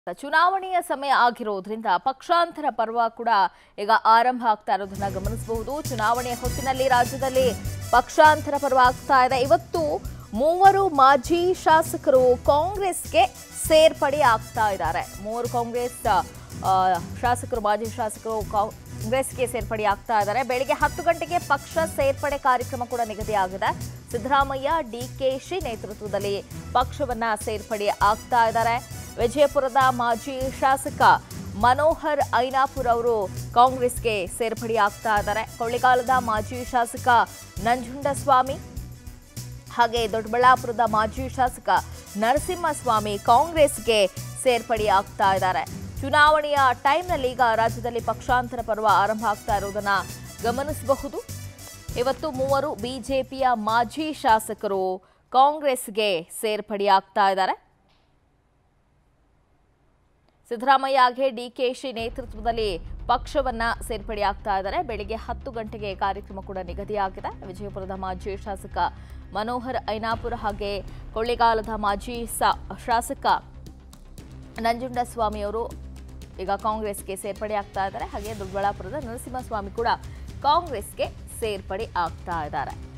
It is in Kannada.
ಚುನಾವಣೆಯ ಸಮಯ ಆಗಿರೋದ್ರಿಂದ ಪಕ್ಷಾಂತರ ಪರ್ವ ಕೂಡ ಈಗ ಆರಂಭ ಆಗ್ತಾ ಇರೋದನ್ನ ಗಮನಿಸಬಹುದು ಚುನಾವಣೆಯ ಹೊತ್ತಿನಲ್ಲಿ ರಾಜ್ಯದಲ್ಲಿ ಪಕ್ಷಾಂತರ ಪರ್ವ ಆಗ್ತಾ ಇದೆ ಇವತ್ತು ಮೂವರು ಮಾಜಿ ಶಾಸಕರು ಕಾಂಗ್ರೆಸ್ಗೆ ಸೇರ್ಪಡೆ ಆಗ್ತಾ ಇದ್ದಾರೆ ಮೂವರು ಕಾಂಗ್ರೆಸ್ ಆ, ಶಾಸಕರು ಮಾಜಿ ಶಾಸಕರು ಕಾಂಗ್ರೆಸ್ಗೆ ಸೇರ್ಪಡೆ ಆಗ್ತಾ ಇದ್ದಾರೆ ಬೆಳಿಗ್ಗೆ ಹತ್ತು ಗಂಟೆಗೆ ಪಕ್ಷ ಸೇರ್ಪಡೆ ಕಾರ್ಯಕ್ರಮ ಕೂಡ ನಿಗದಿಯಾಗಿದೆ ಸಿದ್ದರಾಮಯ್ಯ ಡಿಕೆಶಿ ನೇತೃತ್ವದಲ್ಲಿ ಪಕ್ಷವನ್ನ ಸೇರ್ಪಡೆ ಆಗ್ತಾ ಇದ್ದಾರೆ ವಿಜಯಪುರದ ಮಾಜಿ ಶಾಸಕ ಮನೋಹರ್ ಐನಾಪುರ್ ಅವರು ಕಾಂಗ್ರೆಸ್ಗೆ ಸೇರ್ಪಡೆ ಆಗ್ತಾ ಇದ್ದಾರೆ ಕೊಳ್ಳಿಗಾಲದ ಮಾಜಿ ಶಾಸಕ ನಂಜುಂಡಸ್ವಾಮಿ ಹಾಗೆ ದೊಡ್ಡಬಳ್ಳಾಪುರದ ಮಾಜಿ ಶಾಸಕ ನರಸಿಂಹಸ್ವಾಮಿ ಕಾಂಗ್ರೆಸ್ಗೆ ಸೇರ್ಪಡೆ ಆಗ್ತಾ ಇದ್ದಾರೆ ಚುನಾವಣೆಯ ಟೈಮ್ನಲ್ಲಿ ಈಗ ರಾಜ್ಯದಲ್ಲಿ ಪಕ್ಷಾಂತರ ಪರ್ವ ಆರಂಭ ಆಗ್ತಾ ಇರೋದನ್ನ ಗಮನಿಸಬಹುದು ಇವತ್ತು ಮೂವರು ಬಿಜೆಪಿಯ ಮಾಜಿ ಶಾಸಕರು ಕಾಂಗ್ರೆಸ್ಗೆ ಸೇರ್ಪಡೆ ಆಗ್ತಾ ಇದ್ದಾರೆ ಸಿದ್ದರಾಮಯ್ಯ ಹಾಗೆ ಡಿಕೆಶಿ ನೇತೃತ್ವದಲ್ಲಿ ಪಕ್ಷವನ್ನ ಸೇರ್ಪಡೆ ಆಗ್ತಾ ಇದ್ದಾರೆ ಬೆಳಿಗ್ಗೆ ಹತ್ತು ಗಂಟೆಗೆ ಕಾರ್ಯಕ್ರಮ ಕೂಡ ನಿಗದಿಯಾಗಿದೆ ವಿಜಯಪುರದ ಮಾಜಿ ಶಾಸಕ ಮನೋಹರ್ ಐನಾಪುರ ಹಾಗೆ ಕೊಳ್ಳಿಗಾಲದ ಮಾಜಿ ಸಾ- ಶಾಸಕ ನಂಜುಂಡಸ್ವಾಮಿ ಅವರು ಈಗ ಕಾಂಗ್ರೆಸ್ಗೆ ಸೇರ್ಪಡೆ ಆಗ್ತಾ ಇದ್ದಾರೆ ಹಾಗೆ ದೊಡ್ಡಬಳ್ಳಾಪುರದ ನರಸಿಂಹಸ್ವಾಮಿ ಕೂಡ ಕಾಂಗ್ರೆಸ್ಗೆ ಸೇರ್ಪಡೆ ಆಗ್ತಾ ಇದ್ದಾರೆ